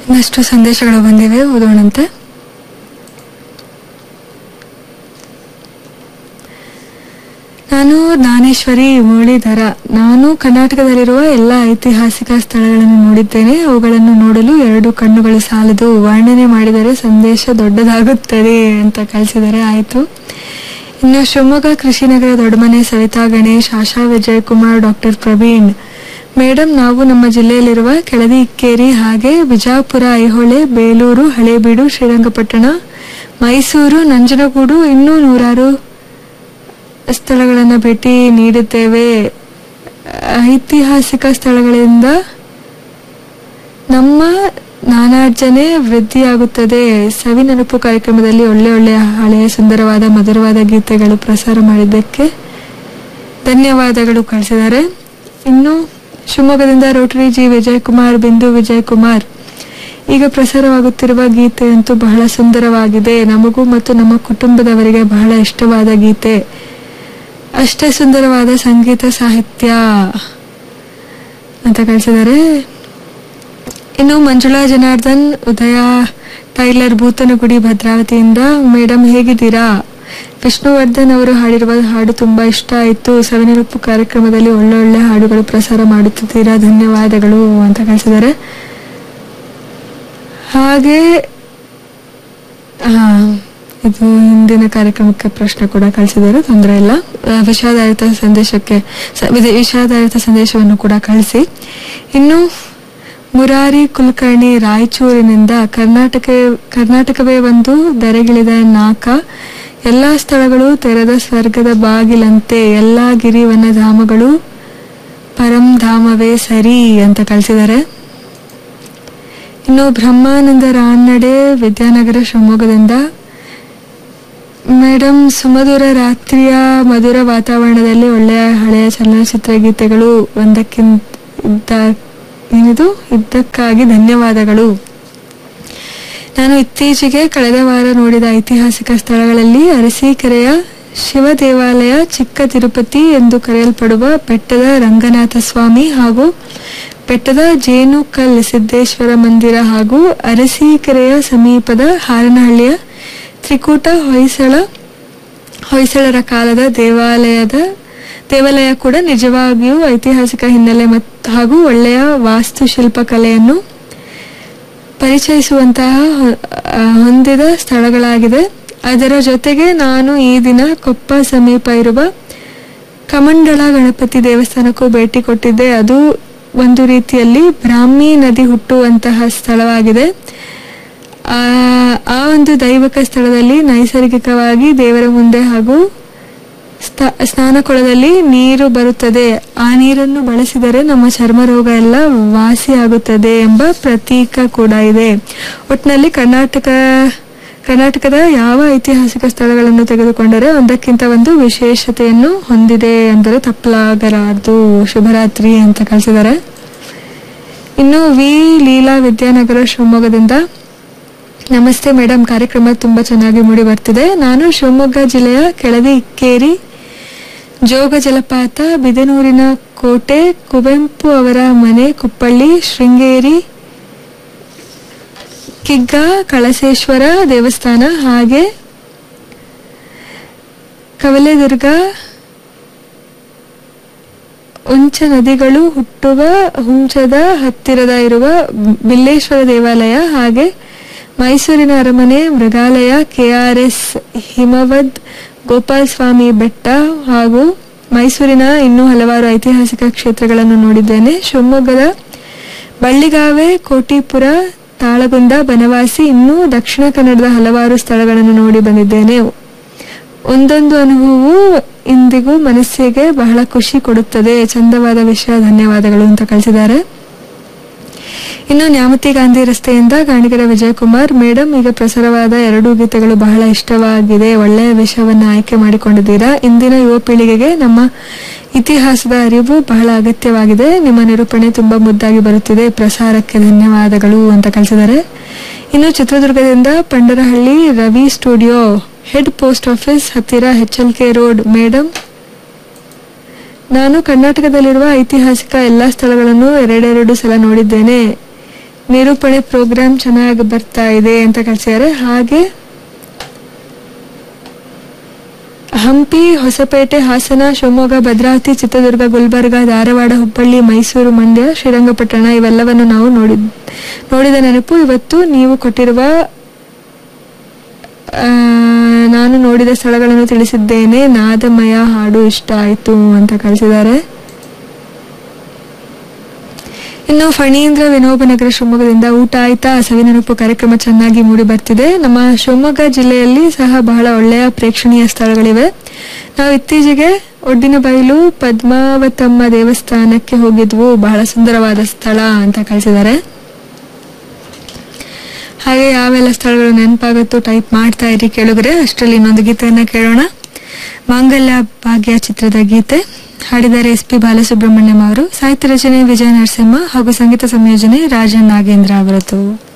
ಇನ್ನಷ್ಟು ಸಂದೇಶಗಳು ಬಂದಿವೆ ಓದೋಣಂತೆ ನಾನು ಜ್ಞಾನೇಶ್ವರಿ ಮುರಳೀಧರ ನಾನು ಕರ್ನಾಟಕದಲ್ಲಿರುವ ಎಲ್ಲ ಐತಿಹಾಸಿಕ ಸ್ಥಳಗಳನ್ನು ನೋಡಿದ್ದೇನೆ ಅವುಗಳನ್ನು ನೋಡಲು ಎರಡು ಕಣ್ಣುಗಳು ಸಾಲದು ವರ್ಣನೆ ಮಾಡಿದರೆ ಸಂದೇಶ ದೊಡ್ಡದಾಗುತ್ತದೆ ಅಂತ ಕಳಿಸಿದರೆ ಆಯಿತು ಇನ್ನು ಶಿವಮೊಗ್ಗ ಕೃಷಿನಗರ ದೊಡ್ಡಮನೆ ಸವಿತಾ ಗಣೇಶ್ ಆಶಾ ವಿಜಯ್ ಕುಮಾರ್ ಡಾಕ್ಟರ್ ಪ್ರವೀಣ್ ಮೇಡಮ್ ನಾವು ನಮ್ಮ ಜಿಲ್ಲೆಯಲ್ಲಿರುವ ಕೆಳದಿ ಇಕ್ಕೇರಿ ಹಾಗೆ ವಿಜಾಪುರ ಐಹೊಳೆ ಬೇಲೂರು ಹಳೇಬೀಡು ಶ್ರೀರಂಗಪಟ್ಟಣ ಮೈಸೂರು ನಂಜನಗೂಡು ಇನ್ನೂ ನೂರಾರು ಸ್ಥಳಗಳನ್ನು ಭೇಟಿ ನೀಡುತ್ತೇವೆ ಐತಿಹಾಸಿಕ ಸ್ಥಳಗಳಿಂದ ನಮ್ಮ ನಾನಾರ್ಜನೆ ವೃದ್ಧಿಯಾಗುತ್ತದೆ ಸವಿ ನೆನಪು ಕಾರ್ಯಕ್ರಮದಲ್ಲಿ ಒಳ್ಳೆ ಒಳ್ಳೆಯ ಹಳೆಯ ಸುಂದರವಾದ ಮಧುರವಾದ ಗೀತೆಗಳು ಪ್ರಸಾರ ಮಾಡಿದ್ದಕ್ಕೆ ಧನ್ಯವಾದಗಳು ಕಳಿಸಿದ್ದಾರೆ ಇನ್ನು ಶಿವಮೊಗ್ಗದಿಂದ ರೋಟರಿ ಜಿ ವಿಜಯಕುಮಾರ್ ಬಿಂದು ವಿಜಯಕುಮಾರ್ ಈಗ ಪ್ರಸಾರವಾಗುತ್ತಿರುವ ಗೀತೆ ಅಂತೂ ಬಹಳ ಸುಂದರವಾಗಿದೆ ನಮಗೂ ಮತ್ತು ನಮ್ಮ ಕುಟುಂಬದವರಿಗೆ ಬಹಳ ಇಷ್ಟವಾದ ಗೀತೆ ಅಷ್ಟೇ ಸುಂದರವಾದ ಸಂಗೀತ ಸಾಹಿತ್ಯ ಅಂತ ಕಳಿಸಿದ್ದಾರೆ ಇನ್ನು ಮಂಜುಳಾ ಜನಾರ್ದನ್ ಉದಯ ಟೈಲರ್ ಭೂತನಗುಡಿ ಭದ್ರಾವತಿಯಿಂದ ಮೇಡಮ್ ಹೇಗಿದ್ದೀರಾ ವಿಷ್ಣುವರ್ಧನ್ ಅವರು ಹಾಡಿರುವ ಹಾಡು ತುಂಬಾ ಇಷ್ಟ ಆಯಿತು ಸವಿನೆನಪು ಕಾರ್ಯಕ್ರಮದಲ್ಲಿ ಒಳ್ಳೊಳ್ಳೆ ಹಾಡುಗಳು ಪ್ರಸಾರ ಮಾಡುತ್ತಿದ್ದೀರಾ ಧನ್ಯವಾದಗಳು ಅಂತ ಕಳಿಸಿದ್ದಾರೆ ಹಾಗೆ ಹಾ ಇದು ಹಿಂದಿನ ಕಾರ್ಯಕ್ರಮಕ್ಕೆ ಪ್ರಶ್ನೆ ಕೂಡ ಕಳಿಸಿದ್ದಾರೆ ತೊಂದರೆ ಇಲ್ಲ ಆ, ವಿಷಾದಾರಿತ ಸಂದೇಶಕ್ಕೆ ಸ- ವಿಧ- ವಿಷಾದಾರಿತ ಸಂದೇಶವನ್ನು ಕೂಡ ಕಳಿಸಿ ಇನ್ನು ಮುರಾರಿ ಕುಲಕರ್ಣಿ ರಾಯಚೂರಿನಿಂದ ಕರ್ನಾಟಕ ಕರ್ನಾಟಕವೇ ಒಂದು ದರೆಗಿಳಿದ ನಾಕ ಎಲ್ಲಾ ಸ್ಥಳಗಳು ತೆರೆದ ಸ್ವರ್ಗದ ಬಾಗಿಲಂತೆ ಎಲ್ಲಾ ಗಿರಿವನ ಧಾಮಗಳು ಪರಂಧಾಮವೇ ಸರಿ ಅಂತ ಕಳಿಸಿದ್ದಾರೆ ಇನ್ನು ಬ್ರಹ್ಮಾನಂದ ರಾನ್ನಡೆ ವಿದ್ಯಾನಗರ ಶಿವಮೊಗ್ಗದಿಂದ ಮೇಡಮ್ ಸುಮಧುರ ರಾತ್ರಿಯ ಮಧುರ ವಾತಾವರಣದಲ್ಲಿ ಒಳ್ಳೆಯ ಹಳೆಯ ಚಲನಚಿತ್ರ ಗೀತೆಗಳು ಒಂದಕ್ಕಿಂತ ಏನಿದು ಇದ್ದಕ್ಕಾಗಿ ಧನ್ಯವಾದಗಳು ನಾನು ಇತ್ತೀಚೆಗೆ ಕಳೆದ ವಾರ ನೋಡಿದ ಐತಿಹಾಸಿಕ ಸ್ಥಳಗಳಲ್ಲಿ ಅರಸೀಕೆರೆಯ ಶಿವ ದೇವಾಲಯ ಚಿಕ್ಕ ತಿರುಪತಿ ಎಂದು ಕರೆಯಲ್ಪಡುವ ಬೆಟ್ಟದ ರಂಗನಾಥ ಸ್ವಾಮಿ ಹಾಗೂ ಬೆಟ್ಟದ ಜೇನುಕಲ್ ಸಿದ್ದೇಶ್ವರ ಮಂದಿರ ಹಾಗೂ ಅರಸೀಕೆರೆಯ ಸಮೀಪದ ಹಾರನಹಳ್ಳಿಯ ತ್ರಿಕೂಟ ಹೊಯ್ಸಳ ಹೊಯ್ಸಳರ ಕಾಲದ ದೇವಾಲಯದ ದೇವಾಲಯ ಕೂಡ ನಿಜವಾಗಿಯೂ ಐತಿಹಾಸಿಕ ಹಿನ್ನೆಲೆ ಮತ್ತು ಹಾಗೂ ಒಳ್ಳೆಯ ವಾಸ್ತುಶಿಲ್ಪ ಕಲೆಯನ್ನು ಪರಿಚಯಿಸುವಂತಹ ಹೊ- ಆ, ಹೊಂದಿದ ಸ್ಥಳಗಳಾಗಿದೆ ಅದರ ಜೊತೆಗೆ ನಾನು ಈ ದಿನ ಕೊಪ್ಪ ಸಮೀಪ ಇರುವ ಕಮಂಡಳ ಗಣಪತಿ ದೇವಸ್ಥಾನಕ್ಕೂ ಭೇಟಿ ಕೊಟ್ಟಿದ್ದೆ ಅದು ಒಂದು ರೀತಿಯಲ್ಲಿ ಬ್ರಾಹ್ಮಿ ನದಿ ಹುಟ್ಟುವಂತಹ ಸ್ಥಳವಾಗಿದೆ ಆ ಆ ಒಂದು ದೈವಕ ಸ್ಥಳದಲ್ಲಿ ನೈಸರ್ಗಿಕವಾಗಿ ದೇವರ ಮುಂದೆ ಹಾಗೂ ಸ್ಥ- ಸ್ನಾನ ಕೊಳದಲ್ಲಿ ನೀರು ಬರುತ್ತದೆ ಆ ನೀರನ್ನು ಬಳಸಿದರೆ ನಮ್ಮ ಚರ್ಮ ರೋಗ ಎಲ್ಲ ವಾಸಿಯಾಗುತ್ತದೆ ಎಂಬ ಪ್ರತೀಕ ಕೂಡ ಇದೆ ಒಟ್ಟಿನಲ್ಲಿ ಕರ್ನಾಟಕ ಕರ್ನಾಟಕದ ಯಾವ ಐತಿಹಾಸಿಕ ಸ್ಥಳಗಳನ್ನು ತೆಗೆದುಕೊಂಡರೆ ಒಂದಕ್ಕಿಂತ ಒಂದು ವಿಶೇಷತೆಯನ್ನು ಹೊಂದಿದೆ ಅಂದರೆ ತಪ್ಪಲಾಗಲಾರದು ಶುಭರಾತ್ರಿ ಅಂತ ಕಳಿಸಿದ್ದಾರೆ ಇನ್ನು ವಿ ಲೀಲಾ ವಿದ್ಯಾನಗರ ಶಿವಮೊಗ್ಗದಿಂದ ನಮಸ್ತೆ ಮೇಡಮ್ ಕಾರ್ಯಕ್ರಮ ತುಂಬಾ ಚೆನ್ನಾಗಿ ಮೂಡಿ ಬರ್ತಿದೆ ನಾನು ಶಿವಮೊಗ್ಗ ಜಿಲ್ಲೆಯ ಕೆಳದಿ ಇಕ್ಕೇರಿ ಜೋಗ ಜಲಪಾತ ಬಿದನೂರಿನ ಕೋಟೆ ಕುವೆಂಪು ಅವರ ಮನೆ ಕುಪ್ಪಳ್ಳಿ ಶೃಂಗೇರಿ ಕಿಗ್ಗ ಕಳಸೇಶ್ವರ ದೇವಸ್ಥಾನ ಹಾಗೆ ಕವಲೆದುರ್ಗ ಉಂಚ ನದಿಗಳು ಹುಟ್ಟುವ ಹುಂಚದ ಹತ್ತಿರದ ಇರುವ ಬಿಲ್ಲೇಶ್ವರ ದೇವಾಲಯ ಹಾಗೆ ಮೈಸೂರಿನ ಅರಮನೆ ಮೃಗಾಲಯ ಕೆಆರ್ಎಸ್ ಹಿಮವದ್ ಗೋಪಾಲ್ ಸ್ವಾಮಿ ಬೆಟ್ಟ ಹಾಗೂ ಮೈಸೂರಿನ ಇನ್ನೂ ಹಲವಾರು ಐತಿಹಾಸಿಕ ಕ್ಷೇತ್ರಗಳನ್ನು ನೋಡಿದ್ದೇನೆ ಶಿವಮೊಗ್ಗದ ಬಳ್ಳಿಗಾವೆ ಕೋಟಿಪುರ ತಾಳಗುಂದ ಬನವಾಸಿ ಇನ್ನೂ ದಕ್ಷಿಣ ಕನ್ನಡದ ಹಲವಾರು ಸ್ಥಳಗಳನ್ನು ನೋಡಿ ಬಂದಿದ್ದೇನೆ ಒಂದೊಂದು ಅನುಭವವು ಇಂದಿಗೂ ಮನಸ್ಸಿಗೆ ಬಹಳ ಖುಷಿ ಕೊಡುತ್ತದೆ ಚಂದವಾದ ವಿಷಯ ಧನ್ಯವಾದಗಳು ಅಂತ ಕಳಿಸಿದ್ದಾರೆ ಇನ್ನು ನ್ಯಾಮತಿ ಗಾಂಧಿ ರಸ್ತೆಯಿಂದ ಗಾಣಿಗರ ವಿಜಯಕುಮಾರ್ ಮೇಡಮ್ ಈಗ ಪ್ರಸಾರವಾದ ಎರಡೂ ಗೀತೆಗಳು ಬಹಳ ಇಷ್ಟವಾಗಿದೆ ಒಳ್ಳೆಯ ವಿಷಯವನ್ನ ಆಯ್ಕೆ ಮಾಡಿಕೊಂಡಿದ್ದೀರಾ ಇಂದಿನ ಯುವ ಪೀಳಿಗೆಗೆ ನಮ್ಮ ಇತಿಹಾಸದ ಅರಿವು ಬಹಳ ಅಗತ್ಯವಾಗಿದೆ ನಿಮ್ಮ ನಿರೂಪಣೆ ತುಂಬಾ ಮುದ್ದಾಗಿ ಬರುತ್ತಿದೆ ಪ್ರಸಾರಕ್ಕೆ ಧನ್ಯವಾದಗಳು ಅಂತ ಕಳಿಸಿದ್ದಾರೆ ಇನ್ನು ಚಿತ್ರದುರ್ಗದಿಂದ Pandarahalli Ravi studio head post office ಹತ್ತಿರ H L K road madam ನಾನು ಕರ್ನಾಟಕದಲ್ಲಿರುವ ಐತಿಹಾಸಿಕ ಎಲ್ಲಾ ಸ್ಥಳಗಳನ್ನು ಎರಡೆರಡು ಸಲ ನೋಡಿದ್ದೇನೆ ನಿರೂಪಣೆ ಪ್ರೋಗ್ರಾಮ್ ಚೆನ್ನಾಗಿ ಬರ್ತಾ ಇದೆ ಅಂತ ಕಳಿಸಿದ್ದಾರೆ ಹಾಗೆ ಹಂಪಿ ಹೊಸಪೇಟೆ ಹಾಸನ ಶಿವಮೊಗ್ಗ ಭದ್ರಾವತಿ ಚಿತ್ರದುರ್ಗ ಗುಲ್ಬರ್ಗ ಧಾರವಾಡ ಹುಬ್ಬಳ್ಳಿ ಮೈಸೂರು ಮಂಡ್ಯ ಶ್ರೀರಂಗಪಟ್ಟಣ ಇವೆಲ್ಲವನ್ನು ನಾವು ನೋಡಿದ್ ನೋಡಿದ ನೆನಪು ಇವತ್ತು ನೀವು ಕೊಟ್ಟಿರುವ ಆ, ನಾನು ನೋಡಿದ ಸ್ಥಳಗಳನ್ನು ತಿಳಿಸಿದ್ದೇನೆ ನಾದಮಯ ಹಾಡು ಇಷ್ಟ ಆಯ್ತು ಅಂತ ಕಳಿಸಿದ್ದಾರೆ ಇನ್ನು ಫಣೀಂದ್ರ ವಿನೋಬನಗರ ಶಿವಮೊಗ್ಗದಿಂದ ಊಟ ಆಯ್ತಾ ಸವಿನೆನಪು ಕಾರ್ಯಕ್ರಮ ಚೆನ್ನಾಗಿ ಮೂಡಿ ಬರ್ತಿದೆ ನಮ್ಮ ಶಿವಮೊಗ್ಗ ಜಿಲ್ಲೆಯಲ್ಲಿ ಸಹ ಬಹಳ ಒಳ್ಳೆಯ ಪ್ರೇಕ್ಷಣೀಯ ಸ್ಥಳಗಳಿವೆ ನಾವು ಇತ್ತೀಚೆಗೆ ಒಡ್ಡಿನ ಬಯಲು ಪದ್ಮಾವತಮ್ಮ ದೇವಸ್ಥಾನಕ್ಕೆ ಹೋಗಿದ್ವು ಬಹಳ ಸುಂದರವಾದ ಸ್ಥಳ ಅಂತ ಕಳಿಸಿದ್ದಾರೆ ಹಾಗೆ ಯಾವೆಲ್ಲ ಸ್ಥಳಗಳು ನೆನಪಾಗುತ್ತೋ ಟೈಪ್ ಮಾಡ್ತಾ ಇರಿ ಕೇಳಿದ್ರೆ ಅಷ್ಟರಲ್ಲಿ ಇನ್ನೊಂದು ಗೀತೆಯನ್ನ ಕೇಳೋಣ ಮಾಂಗಲ್ಯ ಭಾಗ್ಯ ಚಿತ್ರದ ಗೀತೆ ಹಾಡಿದ್ದಾರೆ ಎಸ್ ಪಿ ಬಾಲಸುಬ್ರಹ್ಮಣ್ಯಂ ಅವರು ಸಾಹಿತ್ಯ ರಚನೆ ವಿಜಯ ನರಸಿಂಹ ಹಾಗೂ ಸಂಗೀತ ಸಂಯೋಜನೆ ರಾಜನ್ ನಾಗೇಂದ್ರ ಅವರದ್ದು